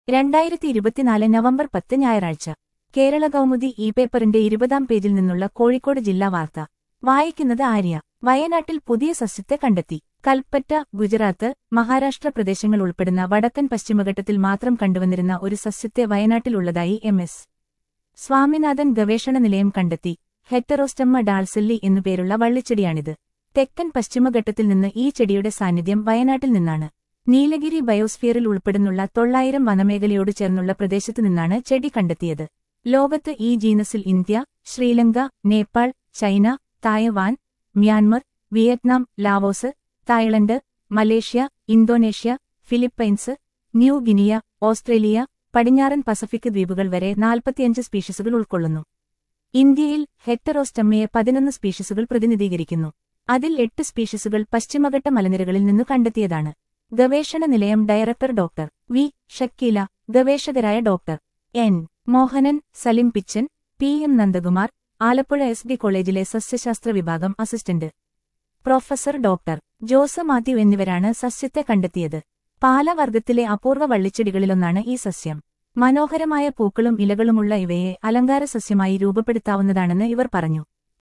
രണ്ടായിരത്തി ഇരുപത്തിനാല് നവംബർ പത്ത് ഞായറാഴ്ച കേരള കൗമുദി ഇ പേപ്പറിന്റെ ഇരുപതാം പേജിൽ നിന്നുള്ള കോഴിക്കോട് ജില്ലാ വാർത്ത വായിക്കുന്നത് ആര്യ വയനാട്ടിൽ പുതിയ സസ്യത്തെ കണ്ടെത്തി കൽപ്പറ്റ ഗുജറാത്ത് മഹാരാഷ്ട്ര പ്രദേശങ്ങൾ ഉൾപ്പെടുന്ന വടക്കൻ പശ്ചിമഘട്ടത്തിൽ മാത്രം കണ്ടുവന്നിരുന്ന ഒരു സസ്യത്തെ വയനാട്ടിലുള്ളതായി എം എസ് സ്വാമിനാഥൻ ഗവേഷണ നിലയം കണ്ടെത്തി ഹെറ്ററോസ്റ്റമ്മ ഡാൾസെല്ലി എന്നുപേരുള്ള വള്ളിച്ചെടിയാണിത് തെക്കൻ പശ്ചിമഘട്ടത്തിൽ നിന്ന് ഈ ചെടിയുടെ സാന്നിധ്യം വയനാട്ടിൽ നിന്നാണ് നീലഗിരി ബയോസ്ഫിയറിൽ ഉൾപ്പെടുന്നുള്ള തൊള്ളായിരം വനമേഖലയോട് ചേർന്നുള്ള പ്രദേശത്തു നിന്നാണ് ചെടി കണ്ടെത്തിയത് ലോകത്ത് ഈ ജീനസിൽ India Sri Lanka Nepal China Taiwan Myanmar Vietnam Laos Thailand Malaysia Indonesia Philippines New Guinea Australia പടിഞ്ഞാറൻ പസഫിക് ദ്വീപുകൾ വരെ നാൽപ്പത്തിയഞ്ച് സ്പീഷീസുകൾ ഉൾക്കൊള്ളുന്നു ഇന്ത്യയിൽ ഹെറ്ററോസ്റ്റമ്മയെ പതിനൊന്ന് സ്പീഷീസുകൾ പ്രതിനിധീകരിക്കുന്നു അതിൽ എട്ട് സ്പീഷീസുകൾ പശ്ചിമഘട്ട മലനിരകളിൽ നിന്നു കണ്ടെത്തിയതാണ് ഗവേഷണ നിലയം ഡയറക്ടർ ഡോക്ടർ വി ഷക്കീല ഗവേഷകരായ doctor N Mohanan Salim Pichan P M Nandakumar Alappuzha S D കോളേജിലെ സസ്യശാസ്ത്ര വിഭാഗം assistant professor doctor Jose Mathew എന്നിവരാണ് സസ്യത്തെ കണ്ടെത്തിയത് പാലവർഗത്തിലെ അപൂർവ വള്ളിച്ചെടികളിലൊന്നാണ് ഈ സസ്യം മനോഹരമായ പൂക്കളും ഇലകളുമുള്ള ഇവയെ അലങ്കാര സസ്യമായി രൂപപ്പെടുത്താവുന്നതാണെന്ന് ഇവർ പറഞ്ഞു